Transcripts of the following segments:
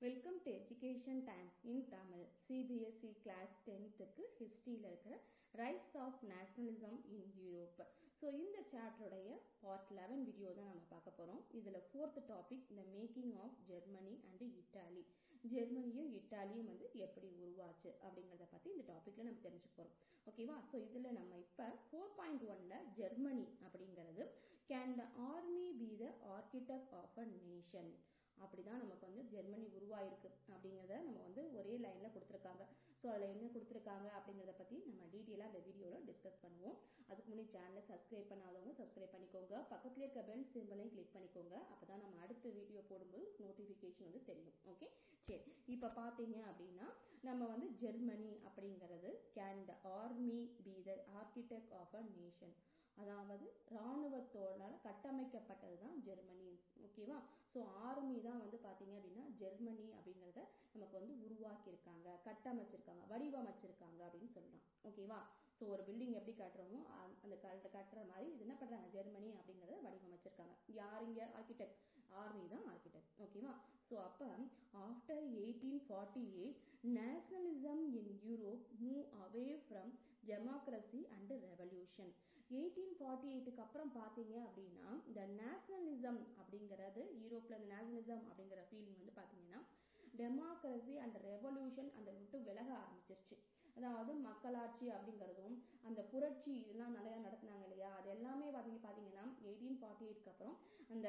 Welcome to education time in Tamil CBSE class டென்த்துக்கு ஹிஸ்ட்ரியில் இருக்கிற rise of nationalism in Europe so இந்த சாப்டருடைய பார்ட் லெவன் வீடியோ தான் நம்ம பார்க்க போகிறோம் இதில் ஃபோர்த் டாபிக் இந்த making of Germany and Italy ஜெர்மனியும் இட்டாலியும் வந்து எப்படி உருவாச்சு அப்படிங்கிறத பற்றி இந்த டாப்பிக்கில் நம்ம தெரிஞ்சுக்க போகிறோம் ஓகேவா ஸோ இதில் நம்ம இப்போ ஃபோர் பாயிண்ட் ஒன்ல ஜெர்மனி அப்படிங்கிறது can the army be the architect of a nation அப்படிதான் நமக்கு வந்து ஜெர்மனி உருவாயிருக்கு அப்படிங்கிறத நம்ம வந்து ஒரே லைன்ல கொடுத்துருக்காங்க ஸோ அதில் என்ன கொடுத்துருக்காங்க அப்படிங்கிறத பத்தி நம்ம டீட்டெயிலாக அந்த வீடியோவில் டிஸ்கஸ் பண்ணுவோம் அதுக்கு முன்னாடி சேனலை சப்ஸ்கிரைப் பண்ணாதவங்க சப்ஸ்கிரைப் பண்ணிக்கோங்க பக்கத்துல இருக்க பெல் சிம்பிளையும் கிளிக் பண்ணிக்கோங்க அப்பதான் நம்ம அடுத்த வீடியோ போடும்போது நோட்டிஃபிகேஷன் வந்து தெரியும் ஓகே சரி இப்போ பார்த்தீங்க அப்படின்னா நம்ம வந்து ஜெர்மனி அப்படிங்கிறது can the army be the architect of a nation அதாவது இராணுவத்தோட கட்டமைக்கப்பட்டது தான் ஜெர்மனி ஓகேவா ஸோ ஆர்மி தான் வந்து பார்த்தீங்க அப்படின்னா ஜெர்மனி அப்படிங்கிறத நமக்கு வந்து உருவாக்கியிருக்காங்க கட்டமைச்சிருக்காங்க வடிவமைச்சிருக்காங்க அப்படின்னு சொல்லலாம் ஓகேவா ஸோ ஒரு பில்டிங் எப்படி கட்டுறோமோ அந்த கட்டுற மாதிரி இது என்ன பண்ணுறாங்க ஜெர்மனி அப்படிங்கிறத வடிவமைச்சிருக்காங்க யார் இங்கே ஆர்கிடெக்ட் ஆர்மி தான் ஆர்கிடெக்ட் ஓகேவா ஸோ அப்போ after eighteen forty eight nationalism in Europe move away from democracy and revolution eighteen forty எயிட்டுக்கு அப்புறம் பார்த்தீங்க அப்படின்னா இந்த நேஷனலிசம் அப்படிங்கிறது யூரோப்பில் இந்த நேஷனலிசம் அப்படிங்கிற ஃபீலிங் வந்து பார்த்தீங்கன்னா டெமோக்ரஸி அண்ட் ரெவல்யூஷன் அந்த விட்டு விலக ஆரம்பிச்சிருச்சு அதாவது மக்களாட்சி அப்படிங்கிறதும் அந்த புரட்சி இதெல்லாம் நிறைய நடத்தினாங்க இல்லையா அது எல்லாமே பார்த்தீங்க பார்த்தீங்கன்னா எயிட்டீன் ஃபார்ட்டி எயிட்க்கு அப்புறம் அந்த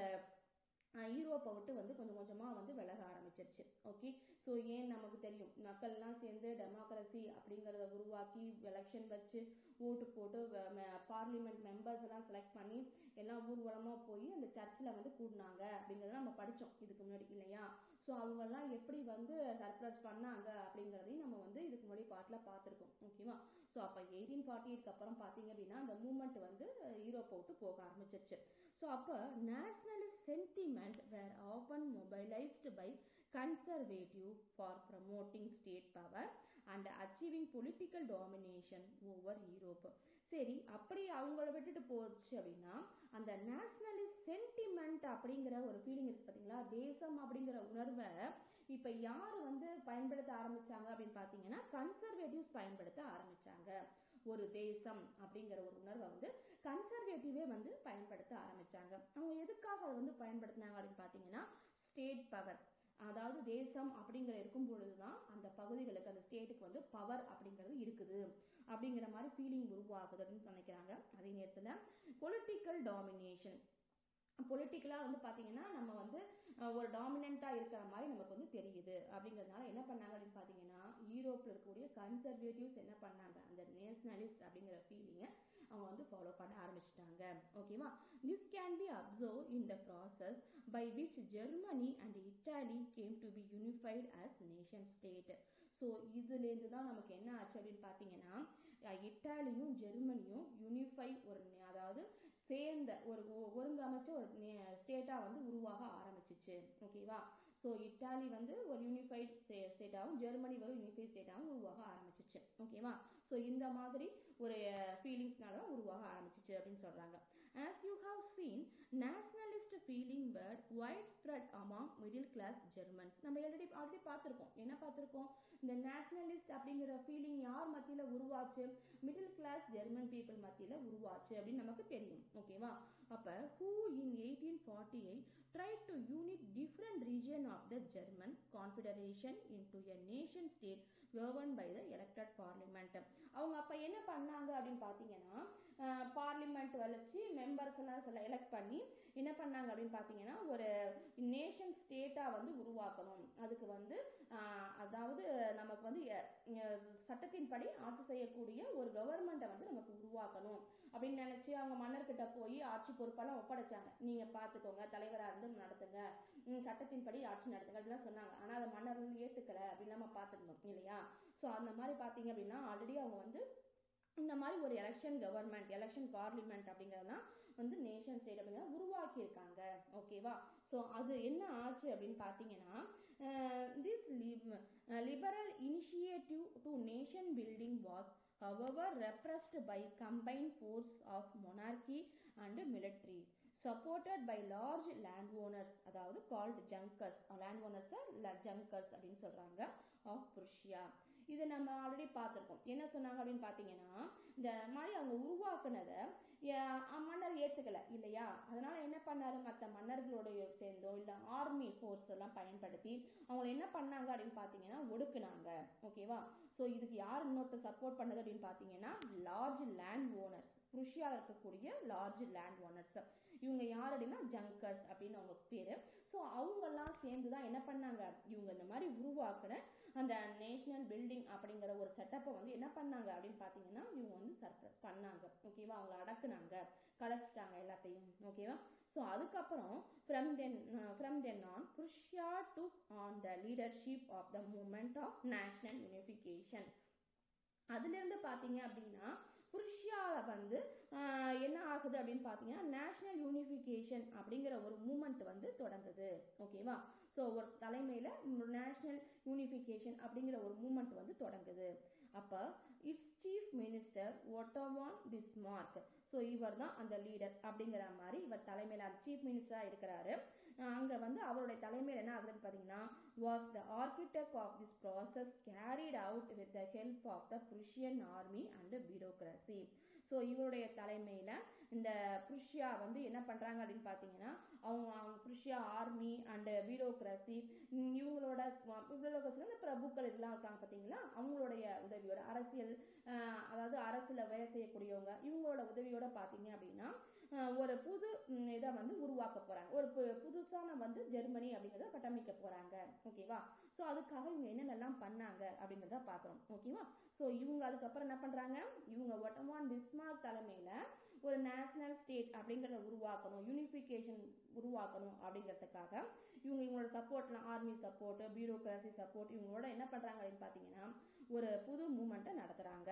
யூரோப்பை விட்டு வந்து கொஞ்சம் கொஞ்சமாக வந்து விலக ஆரம்பிச்சிருச்சு ஓகே ஸோ ஏன் நமக்கு தெரியும் மக்கள்லாம் சேர்ந்து டெமோக்ரஸி அப்படிங்கிறத உருவாக்கி எலெக்ஷன் வச்சு ஓட்டு போட்டு பார்லிமெண்ட் மெம்பர்ஸ் எல்லாம் செலக்ட் பண்ணி எல்லாம் ஊர்வலமாக போய் அந்த சர்ச்சில் வந்து கூடினாங்க அப்படிங்கிறத நம்ம படித்தோம் இதுக்கு முன்னாடி இல்லையா ஸோ அவங்கெல்லாம் எப்படி வந்து சர்ப்ரைஸ் பண்ணாங்க அப்படிங்கிறதையும் நம்ம வந்து இதுக்கு முன்னாடி பாட்டில் பார்த்துருக்கோம் ஓகேவா ஸோ அப்போ எயிட்டீன் ஃபார்ட்டி எயிட்க்கு அப்புறம் பார்த்தீங்க அப்படின்னா அந்த மூமெண்ட் வந்து யூரோப்பை விட்டு போக ஆரம்பிச்சிருச்சு ஸோ அப்போ nationalist sentiment were often mobilized by conservative for promoting state power and achieving political domination over Europe. சரி அப்படி அவங்கள விட்டுட்டு போச்சு அப்படின்னா அந்த நேஷனலிஸ்ட் சென்டிமெண்ட் அப்படிங்கிற ஒரு ஃபீலிங் இருக்கு பார்த்தீங்களா தேசம் அப்படிங்கிற உணர்வை இப்போ யார் வந்து பயன்படுத்த ஆரம்பிச்சாங்க அப்படின்னு பார்த்தீங்கன்னா கன்சர்வேட்டிவ்ஸ் பயன்படுத்த ஆரம்பிச்சாங்க ஒரு தேசம் அப்படிங்கிற ஒரு உணர்வை வந்து கன்சர்வேட்டிவே வந்து பயன்படுத்த ஆரம்பிச்சாங்க அவங்க எதுக்காக அதை வந்து பயன்படுத்தினாங்க அப்படின்னு பார்த்தீங்கன்னா ஸ்டேட் பவர் அதாவது தேசம் அப்படிங்கிற இருக்கும் பொழுதுதான் அந்த பகுதிகளுக்கு அந்த ஸ்டேட்டுக்கு வந்து பவர் அப்படிங்கிறது இருக்குது அப்படிங்கிற மாதிரி ஃபீலிங் உருவாகுது அப்படின்னு நினைக்கிறாங்க அதே நேரத்தில் பொலிட்டிக்கல் டாமினேஷன் பொலிட்டிக்கலாக வந்து பார்த்தீங்கன்னா நம்ம வந்து ஒரு டாமினண்ட்டாக இருக்கிற மாதிரி நமக்கு வந்து தெரியுது அப்படிங்கிறதுனால என்ன பண்ணாங்க அப்படின்னு பார்த்தீங்கன்னா யூரோப்பில் இருக்கக்கூடிய கன்சர்வேட்டிவ்ஸ் என்ன பண்ணாங்க அந்த நேஷனலிஸ்ட் அப்படிங்கிற ஃபீலிங்கை அவங்க வந்து ஃபாலோ பண்ண ஆரம்பிச்சிட்டாங்க ஓகேவா this can be observe in the process by which Germany and Italy came to be unified as nation state so இதுலேருந்து தான் நமக்கு என்ன ஆச்சு அப்படின்னு பார்த்தீங்கன்னா இட்டாலியும் ஜெர்மனியும் யூனிஃபை ஒரு அதாவது சேர்ந்த ஒரு ஒருங்கமைச்ச ஒரு ஸ்டேட்டாக வந்து உருவாக ஆரம்பிச்சிச்சு ஓகேவா ஸோ இட்டாலி வந்து ஒரு யூனிஃபைட் ஸ்டேட்டாகவும் ஜெர்மனி ஒரு யூனிஃபைட் ஸ்டேட்டாகவும் உருவாக ஆரம்பிச்சிச்சு ஓகேவா ஸோ இந்த மாதிரி ஒரு ஃபீலிங்ஸ்னால உருவாக ஆரம்பிச்சிச்சு அப்படின்னு சொல்றாங்க as you have seen nationalist feeling were widespread among middle class Germans நம்ம ஆல்ரெடி ஆல்ரெடி பார்த்துருக்கோம் என்ன பார்த்துருக்கோம் இந்த நேஷனலிஸ்ட் அப்படிங்கிற ஃபீலிங் யார் மத்தியில் உருவாச்சு மிடில் கிளாஸ் ஜெர்மன் பீப்புள் மத்தியில் உருவாச்சு அப்படின்னு நமக்கு தெரியும் ஓகேவா அப்போ who in eighteen forty eight try to unite different region of the German confederation into a nation state govern by the elected parliament அவங்க அப்போ என்ன பண்ணாங்க அப்படின்னு பார்த்தீங்கன்னா பார்லிமெண்ட் வளைச்சு மெம்பர்ஸ் எல்லாம் சில எலெக்ட் பண்ணி என்ன பண்ணாங்க அப்படின்னு பார்த்தீங்கன்னா ஒரு நேஷன் ஸ்டேட்டாக வந்து உருவாக்கணும் அதுக்கு வந்து அதாவது நமக்கு வந்து சட்டத்தின்படி ஆட்சி செய்யக்கூடிய ஒரு கவர்மெண்ட்டை வந்து நமக்கு உருவாக்கணும் அப்படின்னு நினைச்சு அவங்க மன்னர்கிட்ட போய் ஆட்சி பொறுப்பெல்லாம் ஒப்படைச்சாங்க நீங்க பாத்துக்கோங்க தலைவரா இருந்து நடத்துங்க சட்டத்தின்படி ஆட்சி நடத்துங்க அப்படிலாம் சொன்னாங்க ஆனா அதை மன்னர் வந்து ஏத்துக்கல அப்படின்னு நம்ம பாத்துக்கணும் இல்லையா சோ அந்த மாதிரி பாத்தீங்க அப்படின்னா ஆல்ரெடி அவங்க வந்து இந்த மாதிரி ஒரு எலெக்ஷன் கவர்மெண்ட் எலெக்ஷன் பார்லிமெண்ட் அப்படிங்கிறதுலாம் வந்து நேஷன் ஸ்டேட் அப்படிங்கிறத உருவாக்கியிருக்காங்க ஓகேவா ஸோ அது என்ன ஆச்சு அப்படின்னு பார்த்தீங்கன்னா this liberal initiative to nation building was however repressed by combined force of monarchy and military supported by large land owners அதாவது கால்டு ஜங்கர்ஸ் லேண்ட் ஓனர்ஸை ஜங்கர்ஸ் அப்படின்னு சொல்கிறாங்க ஆஃப் புருஷியா இதை நம்ம ஆல்ரெடி பார்த்துருக்கோம் என்ன சொன்னாங்க அப்படின்னு பார்த்தீங்கன்னா இந்த மாதிரி அவங்க உருவாக்குனதை மன்னர் ஏற்றுக்கல இல்லையா அதனால என்ன பண்ணாரு மற்ற மன்னர்களோட சேர்ந்தோ இல்லை ஆர்மி ஃபோர்ஸ் எல்லாம் பயன்படுத்தி அவங்கள என்ன பண்ணாங்க அப்படின்னு பார்த்தீங்கன்னா ஒடுக்குனாங்க ஓகேவா ஸோ இதுக்கு யார் இன்னொருத்தர் சப்போர்ட் பண்ணது அப்படின்னு பார்த்தீங்கன்னா லார்ஜ் லேண்ட் ஓனர்ஸ் ருஷியாவில் இருக்கக்கூடிய லார்ஜ் லேண்ட் ஓனர்ஸ் இவங்க யார் அப்படின்னா ஜங்கர்ஸ் அப்படின்னு அவங்க பேர் ஸோ அவங்கெல்லாம் சேர்ந்து தான் என்ன பண்ணாங்க இவங்க இந்த மாதிரி உருவாக்குற அந்த நேஷனல் பில்டிங் அப்படிங்கிற ஒரு செட்டப்பை வந்து என்ன பண்ணாங்க அப்படின்னு பார்த்தீங்கன்னா இவங்க வந்து சர்ப்ரைஸ் பண்ணாங்க ஓகேவா அவங்கள அடக்குனாங்க கலைச்சிட்டாங்க எல்லாத்தையும் ஓகேவா ஸோ அதுக்கப்புறம் from then from then on Prussia took on the leadership of the moment of national unification அதுலேருந்து பார்த்தீங்க அப்படின்னா புருஷியாவில் வந்து என்ன ஆகுது அப்படின்னு பார்த்தீங்கன்னா நேஷனல் யூனிஃபிகேஷன் அப்படிங்கிற ஒரு மூமெண்ட் வந்து தொடங்குது ஓகேவா ஸோ ஒரு தலைமையில் நேஷனல் யூனிஃபிகேஷன் அப்படிங்கிற ஒரு மூமெண்ட் வந்து தொடங்குது அப்போ its chief minister Otto von Bismarck so இவர் தான் அந்த லீடர் அப்படிங்கிற மாதிரி இவர் தலைமையில் அந்த சீஃப் மினிஸ்டராக இருக்கிறாரு அங்கே வந்து அவருடைய தலைமையில் என்ன ஆகுதுன்னு பார்த்தீங்கன்னா was the architect of this process carried out with the help of the Prussian army and bureaucracy so இவருடைய தலைமையில் இந்த புருஷியா வந்து என்ன பண்ணுறாங்க அப்படின்னு பார்த்தீங்கன்னா அவங்க அவங்க புருஷியா ஆர்மி அண்டு பியூரோக்ரஸி இவங்களோட பியூரோக்ரஸி இந்த பிரபுக்கள் இதெல்லாம் இருக்காங்க பார்த்தீங்களா அவங்களுடைய உதவியோட அரசியல் அதாவது அரசில் வேலை செய்யக்கூடியவங்க இவங்களோட உதவியோட பார்த்தீங்க அப்படின்னா ஒரு புது இதை வந்து உருவாக்க போகிறாங்க ஒரு புதுசான வந்து ஜெர்மனி அப்படிங்கிறத கட்டமைக்க போகிறாங்க ஓகேவா ஸோ அதுக்காக இவங்க என்னென்னலாம் பண்ணாங்க அப்படிங்கிறத பார்க்குறோம் ஓகேவா ஸோ இவங்க அதுக்கப்புறம் என்ன பண்ணுறாங்க இவங்க ஒட்டமான் பிஸ்மார்க் தலைமையில் ஒரு நேஷனல் ஸ்டேட் அப்படிங்கிறத உருவாக்கணும் யூனிஃபிகேஷன் உருவாக்கணும் அப்படிங்கிறதுக்காக இவங்க இவங்களோட சப்போர்ட்லாம் ஆர்மி சப்போர்ட் பியூரோக்ரஸி சப்போர்ட் இவங்களோட என்ன பண்ணுறாங்க அப்படின்னு பார்த்தீங்கன்னா ஒரு புது மூமெண்ட்டை நடத்துகிறாங்க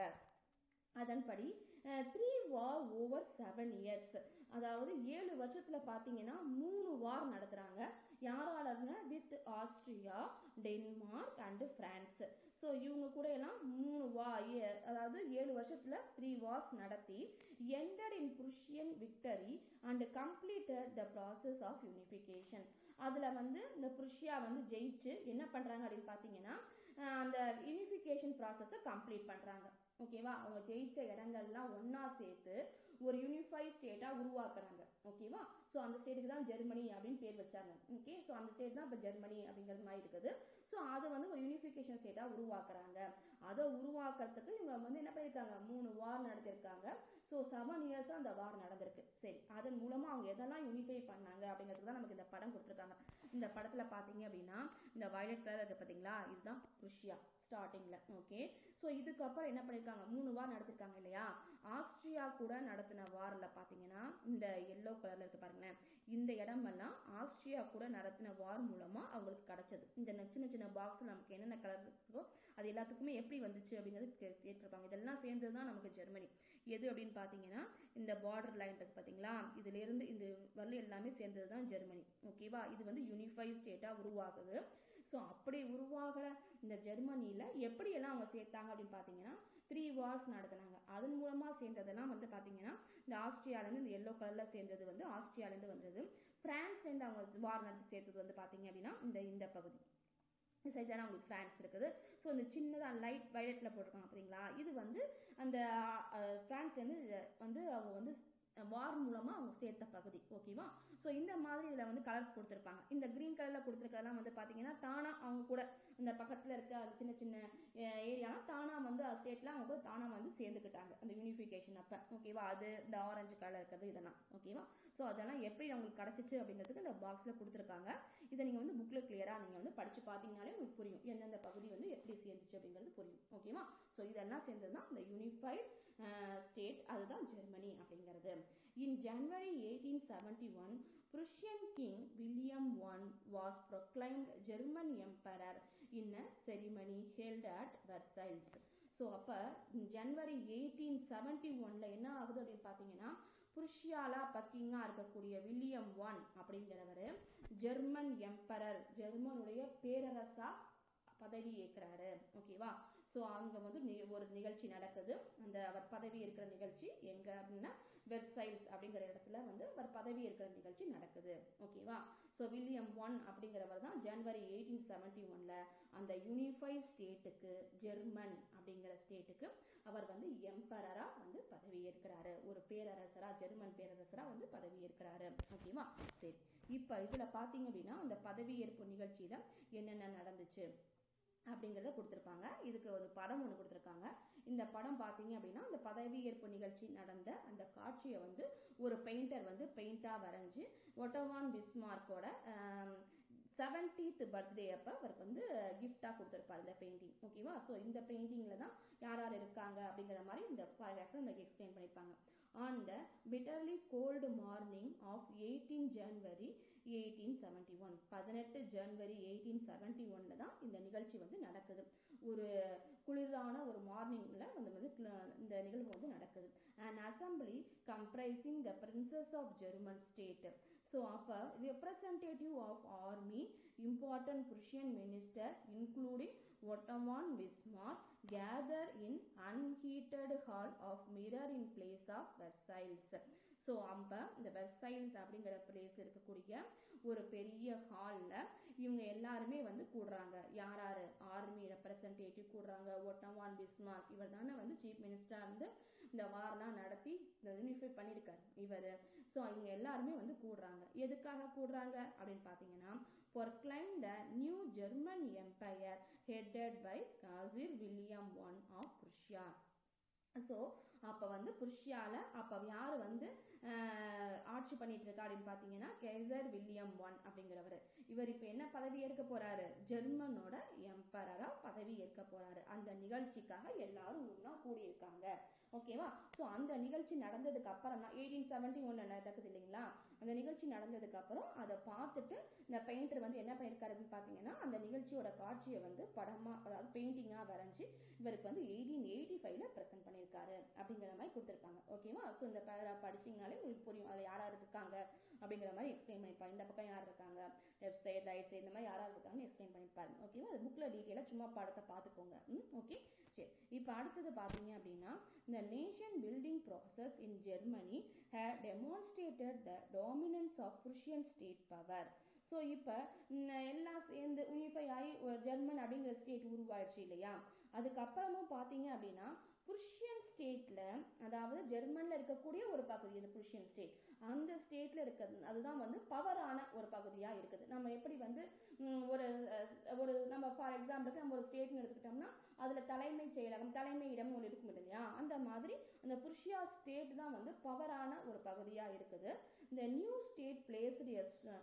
அதன்படி three war over seven years அதாவது ஏழு வருஷத்தில் பார்த்தீங்கன்னா மூணு வார் நடத்துகிறாங்க யாராலன்னா with Austria Denmark and France so இவங்க கூட எல்லாம் மூணு வா அதாவது ஏழு வருஷத்தில் த்ரீ வார்ஸ் நடத்தி ended in Prussian victory and completed the process of unification அதில் வந்து இந்த புருஷியா வந்து ஜெயிச்சு என்ன பண்ணுறாங்க அப்படின்னு பார்த்தீங்கன்னா அந்த யூனிஃபிகேஷன் ப்ராசஸை கம்ப்ளீட் பண்ணுறாங்க ஓகேவா அவங்க ஜெயிச்ச இடங்கள்லாம் ஒன்றா சேர்த்து ஒரு யூனிஃபை ஸ்டேட்டாக உருவாக்குறாங்க ஓகேவா ஸோ அந்த ஸ்டேட்டுக்கு தான் ஜெர்மனி அப்படின்னு பேர் வச்சாங்க ஓகே ஸோ அந்த ஸ்டேட் தான் இப்போ ஜெர்மனி அப்படிங்கிறது மாதிரி இருக்குது ஸோ அதை வந்து ஒரு யூனிஃபிகேஷன் ஸ்டேட்டாக உருவாக்குறாங்க அதை உருவாக்குறதுக்கு இவங்க வந்து என்ன பண்ணியிருக்காங்க மூணு வார் நடத்திருக்காங்க ஸோ செவன் இயர்ஸாக அந்த வார் நடந்திருக்கு சரி அதன் மூலமாக அவங்க எதெல்லாம் யூனிஃபை பண்ணாங்க அப்படிங்கிறதுக்கு தான் நமக்கு இந்த படம் கொடுத்துருக்காங்க இந்த படத்தில் பார்த்தீங்க அப்படின்னா இந்த வயலட் கலர் இருக்குது பார்த்தீங்களா இதுதான் ருஷ்யா ஸ்டார்டிங்கில் ஓகே ஸோ இதுக்கப்புறம் என்ன பண்ணியிருக்காங்க மூணு வார் நடத்திருக்காங்க இல்லையா ஆஸ்திரியா கூட நடத்தின வாரில் பார்த்தீங்கன்னா இந்த எல்லோ கலரில் இருக்கு பாருங்களேன் இந்த இடமெல்லாம் ஆஸ்திரியா கூட நடத்தின வார் மூலமாக அவங்களுக்கு கிடச்சது இந்த சின்ன சின்ன பாக்ஸில் நமக்கு என்னென்ன கலர் இருக்கோ அது எல்லாத்துக்குமே எப்படி வந்துச்சு அப்படிங்கிறது கேட்டிருப்பாங்க இதெல்லாம் சேர்ந்தது தான் நமக்கு ஜெர்மனி எது அப்படின்னு பார்த்தீங்கன்னா இந்த பார்டர் லைன் இருக்கு பார்த்தீங்களா இதுலேருந்து இந்த வரல எல்லாமே சேர்ந்தது தான் ஜெர்மனி ஓகேவா இது வந்து யூனிஃபை ஸ்டேட்டாக உருவாகுது ஸோ அப்படி உருவாகிற இந்த ஜெர்மனியில் எப்படியெல்லாம் அவங்க சேர்த்தாங்க அப்படின்னு பார்த்தீங்கன்னா த்ரீ வார்ஸ் நடத்தினாங்க அதன் மூலமாக சேர்ந்ததெல்லாம் வந்து பார்த்தீங்கன்னா இந்த ஆஸ்திரியாலேருந்து இந்த எல்லோ கலரில் சேர்ந்தது வந்து ஆஸ்திரியாலேருந்து வந்தது ஃப்ரான்ஸ்லேருந்து அவங்க வார் நடத்தி சேர்த்தது வந்து பார்த்தீங்க அப்படின்னா இந்த இந்த பகுதி இந்த சைட் தானே உங்களுக்கு ஃப்ரான்ஸ் இருக்குது ஸோ இந்த சின்னதாக லைட் வயலட்டில் போட்டிருக்காங்க பார்த்தீங்களா இது வந்து அந்த ஃப்ரான்ஸ்லேருந்து வந்து அவங்க வந்து வார் மூலமாக அவங்க சேர்த்த பகுதி ஓகேவா ஸோ இந்த மாதிரி இதில் வந்து கலர்ஸ் கொடுத்துருப்பாங்க இந்த க்ரீன் கலரில் கொடுத்துருக்கதெல்லாம் வந்து பார்த்தீங்கன்னா தானாக அவங்க கூட இந்த பக்கத்தில் இருக்க அந்த சின்ன சின்ன ஏரியாலாம் தானாக வந்து ஸ்டேட்டில் அவங்க கூட தானாக வந்து சேர்ந்துக்கிட்டாங்க அந்த யூனிஃபிகேஷன் அப்போ ஓகேவா அது இந்த ஆரஞ்சு கலர் இருக்கிறது இதெல்லாம் ஓகேவா ஸோ அதெல்லாம் எப்படி அவங்களுக்கு கிடச்சிச்சு அப்படின்றதுக்கு இந்த பாக்ஸில் கொடுத்துருக்காங்க இதை நீங்கள் வந்து புக்கில் கிளியராக நீங்கள் வந்து படித்து பார்த்தீங்கனாலே உங்களுக்கு புரியும் எந்தெந்த பகுதி வந்து எப்படி சேர்ந்துச்சு அப்படிங்கிறது புரியும் ஓகேவா ஸோ இதெல்லாம் சேர்ந்தது தான் இந்த யூனிஃபைட் ஸ்டேட் அதுதான் ஜெர்மனி அப்படிங்கிறது in January eighteen seventy one Prussian King William I was proclaimed German Emperor in a ceremony held at Versailles. So அப்போ ஜனவரி எயிட்டீன் செவன்டி ஒனில் என்ன ஆகுது அப்படின்னு பார்த்தீங்கன்னா புருஷியால பக்கிங்காக இருக்கக்கூடிய வில்லியம் ஒன் அப்படிங்கிறவர் ஜெர்மன் எம்பரர் ஜெர்மனுடைய பேரரசா பதவி ஏற்கிறாரு ஓகேவா ஸோ அங்கே வந்து ஒரு நிகழ்ச்சி நடக்குது அந்த அவர் பதவி இருக்கிற நிகழ்ச்சி எங்கே அப்படின்னா வெர்சைல்ஸ் அப்படிங்கிற இடத்துல வந்து அவர் பதவி ஏற்கிற நிகழ்ச்சி நடக்குது ஓகேவா ஸோ வில்லியம் ஒன் அப்படிங்கிறவர் தான் ஜனவரி எயிட்டீன் செவன்டி ஒன்ல அந்த யூனிஃபைட் ஸ்டேட்டுக்கு ஜெர்மன் அப்படிங்கிற ஸ்டேட்டுக்கு அவர் வந்து எம்பரரா வந்து பதவி ஏற்கிறாரு ஒரு பேரரசரா ஜெர்மன் பேரரசரா வந்து பதவி ஏற்கிறாரு ஓகேவா சரி இப்போ இதுல பாத்தீங்க அப்படின்னா அந்த பதவியேற்பு நிகழ்ச்சியில என்னென்ன நடந்துச்சு அப்படிங்கிறத கொடுத்துருப்பாங்க இதுக்கு ஒரு படம் ஒன்று கொடுத்துருக்காங்க இந்த படம் பார்த்தீங்க அப்படின்னா அந்த பதவியேற்பு நிகழ்ச்சி நடந்த அந்த காட்சியை வந்து ஒரு பெயிண்டர் வந்து பெயிண்டாக வரைஞ்சி ஒட்டவான் பிஸ்மார்க்கோட செவன்டீத் பர்த்டே அப்போ அவருக்கு வந்து கிஃப்டாக கொடுத்துருப்பாரு இந்த பெயிண்டிங் ஓகேவா ஸோ இந்த பெயிண்டிங்கில் தான் யார் யார் இருக்காங்க அப்படிங்கிற மாதிரி இந்த பாராகிராஃபில் நமக்கு எக்ஸ்பிளைன் பண்ணியிருப்பாங்க on the bitterly cold morning of eighteen January eighteen seventy one பதினெட்டு ஜனவரி எயிட்டீன் செவன்டி ஒன்ல தான் இந்த நிகழ்ச்சி வந்து நடக்குது ஒரு குளிரான ஒரு மார்னிங்ல வந்து வந்து இந்த நிகழ்வு வந்து நடக்குது and assembly comprising the princes of German state so அப்போ representative of army important Prussian minister including Otto von Bismarck gather in unheated hall of mirror in place of Versailles so அப்போ இந்த வெர்சைல்ஸ் அப்படிங்கிற பிளேஸ் இருக்கக்கூடிய ஒரு பெரிய ஹாலில் இவங்க எல்லாருமே வந்து கூடுறாங்க யார் யார் ஆர்மி ரெப்ரசன்டேட்டிவ் கூடுறாங்க ஒட்டமான் பிஸ்மார்க் இவர் தானே வந்து சீஃப் மினிஸ்டராக இருந்து இந்த வார்லாம் நடத்தி இந்த யூனிஃபை பண்ணியிருக்காரு இவர் ஸோ இவங்க எல்லாருமே வந்து கூடுறாங்க எதுக்காக கூடுறாங்க அப்படின்னு பார்த்தீங்கன்னா proclaim the new German Empire headed by Kaiser William I of Prussia. So அப்போ வந்து புருஷியால அப்போ யார் வந்து ஆட்சி பண்ணிட்டு இருக்கா அப்படின்னு பார்த்தீங்கன்னா கேசர் வில்லியம் ஒன் அப்படிங்கிறவர் இவர் இப்போ என்ன பதவி ஏற்க போறாரு ஜெர்மனோட எம்பரரா பதவி ஏற்க போறாரு அந்த நிகழ்ச்சிக்காக எல்லாரும் ஒன்றா கூடியிருக்காங்க ஓகேவா ஸோ அந்த நிகழ்ச்சி நடந்ததுக்கு அப்புறம் தான் எயிட்டீன் செவன்டி ஒன் நடக்குது இல்லைங்களா அந்த நிகழ்ச்சி நடந்ததுக்கு அப்புறம் அதை பார்த்துட்டு இந்த பெயிண்டர் வந்து என்ன பண்ணியிருக்காரு அப்படின்னு பார்த்தீங்கன்னா அந்த நிகழ்ச்சியோட காட்சியை வந்து படமா அதாவது பெயிண்டிங்காக வரைஞ்சி இவருக்கு வந்து எயிட்டீன் எயிட்டி ஃபைவ்ல ப்ரெசென்ட் பண்ணியிருக்காரு அப்படிங்கிற மாதிரி கொடுத்துருக்காங்க ஓகேவா ஸோ இந்த பேராகிராஃப் படிச்சிங்கனாலே உங்களுக்கு புரியும் அதில் யார் யார் இருக்காங்க அப்படிங்கிற மாதிரி எக்ஸ்பிளைன் பண்ணியிருப்பாங்க இந்த பக்கம் யார் இருக்காங்க லெஃப்ட் சைடு ரைட் சைடு இந்த மாதிரி யார் யார் இருக்காங்கன்னு எக்ஸ்பிளைன் பண்ணியிருப்பாரு ஓகேவா அது புக்கில் டீட்டெயிலாக சும்மா படத்தை பார்த்துக்கோங்க ம் ஓகே சரி இப்போ அடுத்தது பார்த்தீங்க அப்படின்னா இந்த nation building process in Germany had demonstrated the dominance of Prussian state power so இப்போ எல்லாம் சேர்ந்து யூனிஃபை ஆகி ஒரு ஜெர்மன் அப்படிங்கிற ஸ்டேட் உருவாயிடுச்சு இல்லையா அதுக்கப்புறமும் பார்த்தீங்க அப்படின்னா புருஷியன் ஸ்டேட்ல அதாவது ஜெர்மன்ல இருக்கக்கூடிய ஒரு பகுதி இந்த புருஷியன் ஸ்டேட் அந்த ஸ்டேட்ல இருக்கிறது அதுதான் வந்து பவரான ஒரு பகுதியா இருக்குது நம்ம எப்படி வந்து ஒரு ஒரு நம்ம ஃபார் எக்ஸாம்பிளுக்கு நம்ம ஒரு ஸ்டேட்னு எடுத்துக்கிட்டோம்னா அதுல தலைமை செயலகம் தலைமை இடம் ஒன்று இருக்கும் இல்லையா அந்த மாதிரி அந்த புருஷியா ஸ்டேட் தான் வந்து பவரான ஒரு பகுதியா இருக்குது இந்த new state placed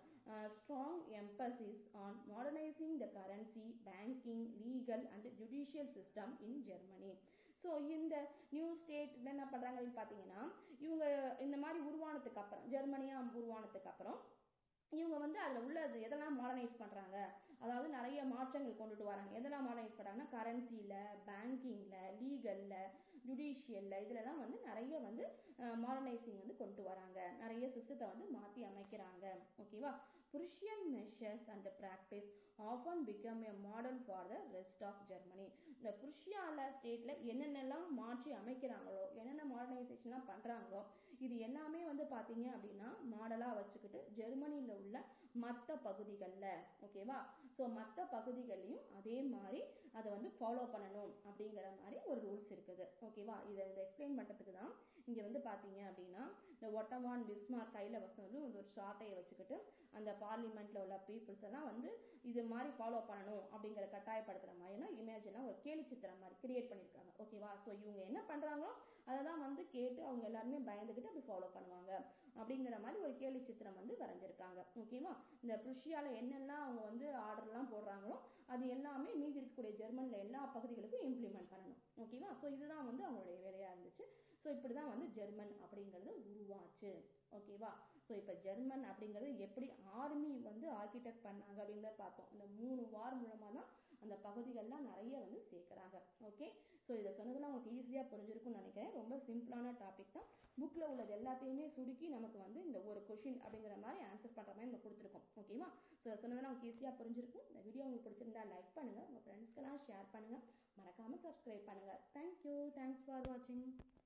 strong emphasis on modernising the currency banking legal and judicial system in Germany so இந்த நியூ ஸ்டேட் என்ன பண்ணுறாங்கன்னு பார்த்தீங்கன்னா இவங்க இந்த மாதிரி உருவானதுக்கு அப்புறம் ஜெர்மனியாக உருவானதுக்கு அப்புறம் இவங்க வந்து அதில் உள்ள எதெல்லாம் மாடர்னைஸ் பண்ணுறாங்க அதாவது நிறைய மாற்றங்கள் கொண்டுட்டு வராங்க எதெல்லாம் மாடர்னைஸ் பண்ணுறாங்கன்னா கரன்சியில் பேங்கிங்கில் லீகலில் ஜுடிஷியலில் இதிலலாம் வந்து நிறைய வந்து மாடர்னைசிங் வந்து கொண்டு வராங்க நிறைய சிஸ்டத்தை வந்து மாற்றி அமைக்கிறாங்க ஓகேவா Prussian measures and practice often become a model for the rest of Germany இந்த புருஷியாவில் ஸ்டேட்டில் என்னென்னலாம் மாற்றி அமைக்கிறாங்களோ என்னென்ன மாடர்னைசேஷன்லாம் பண்ணுறாங்களோ இது எல்லாமே வந்து பார்த்தீங்க அப்படின்னா மாடலாக வச்சுக்கிட்டு ஜெர்மனியில் உள்ள மற்ற பகுதிகளில் ஓகேவா ஸோ மற்ற பகுதிகள்லையும் அதே மாதிரி அதை வந்து ஃபாலோ பண்ணணும் அப்படிங்கிற மாதிரி ஒரு ரூல்ஸ் இருக்குது ஓகேவா இதை இந்த எக்ஸ்பிளைன் பண்ணுறதுக்கு தான் இங்கே வந்து பார்த்தீங்க அப்படின்னா இந்த ஒட்டமான் பிஸ்மார்க் கையில் வசனம் ஒரு ஷார்ட்டையை வச்சுக்கிட்டு அந்த பார்லிமெண்ட்டில் உள்ள பீப்புள்ஸ் எல்லாம் வந்து இது மாதிரி ஃபாலோ பண்ணணும் அப்படிங்கிற கட்டாயப்படுத்துகிற மாதிரினா இமேஜெல்லாம் ஒரு கேலி சித்திரம் மாதிரி கிரியேட் பண்ணியிருக்காங்க ஓகேவா ஸோ இவங்க என்ன பண்ணுறாங்களோ அதை தான் வந்து கேட்டு அவங்க எல்லாருமே பயந்துக்கிட்டு அப்படி ஃபாலோ பண்ணுவாங்க அப்படிங்கிற மாதிரி ஒரு கேலி சித்திரம் வந்து வரைஞ்சிருக்காங்க ஓகேவா இந்த ப்ருஷியாவில் என்னெல்லாம் அவங்க வந்து ஆர்டர்லாம் போடுறாங்களோ அது எல்லாமே மீதி இருக்கக்கூடிய ஜெர்மனில் எல்லா பகுதிகளுக்கும் இம்ப்ளிமெண்ட் பண்ணணும் ஓகேவா ஸோ இதுதான் வந்து அவங்களுடைய வேலையாக இருந்துச்சு ஸோ இப்படி தான் வந்து ஜெர்மன் அப்படிங்கிறது உருவாச்சு ஓகேவா ஸோ இப்போ ஜெர்மன் அப்படிங்கிறது எப்படி ஆர்மி வந்து ஆர்கிடெக்ட் பண்ணாங்க அப்படிங்கிறத பார்த்தோம் இந்த மூணு வார் மூலமாக தான் அந்த பகுதிகள்லாம் நிறைய வந்து சேர்க்குறாங்க ஓகே ஸோ இதை சொன்னதெல்லாம் உங்களுக்கு ஈஸியாக புரிஞ்சிருக்கும்னு நினைக்கிறேன் ரொம்ப சிம்பிளான டாபிக் தான் புக்கில் உள்ளது எல்லாத்தையுமே சுருக்கி நமக்கு வந்து இந்த ஒரு கொஷின் அப்படிங்கிற மாதிரி ஆன்சர் பண்ணுற மாதிரி நம்ம கொடுத்துருக்கோம் ஓகேவா ஸோ சொன்னதெல்லாம் உங்களுக்கு ஈஸியாக புரிஞ்சிருக்கும் இந்த வீடியோ உங்களுக்கு பிடிச்சிருந்தா லைக் பண்ணுங்கள் உங்கள் ஃப்ரெண்ட்ஸ்க்கெல்லாம் ஷேர் பண்ணுங்கள் மறக்காமல் சப்ஸ்கிரைப் பண்ணுங்கள் தேங்க்யூ தேங்க்ஸ் ஃபார் வாட்சிங்